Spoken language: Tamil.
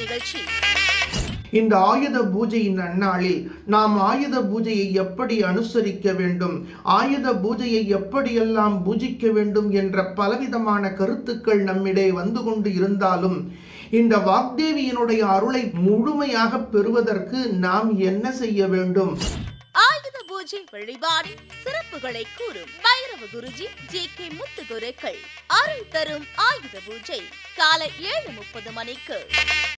நிகழ்ச்சி இந்த ஆயுத பூஜையின் நன்னாளில் நாம் ஆயுத பூஜையை எப்படி அனுசரிக்க வேண்டும் ஆயுத பூஜையை எப்படியெல்லாம் பூஜிக்க வேண்டும் என்ற பலவிதமான கருத்துக்கள் நம்மிடையே வந்து கொண்டு இருந்தாலும் இந்த வாக்தேவியினுடைய அருளை முழுமையாக பெறுவதற்கு நாம் என்ன செய்ய வேண்டும் ஆயுத பூஜை வழிபாடின் சிறப்புகளை கூறும் பைரவ குருஜி ஜே கே முத்து குருக்கள் அருள் தரும் ஆயுத பூஜை காலை ஏழு முப்பது மணிக்கு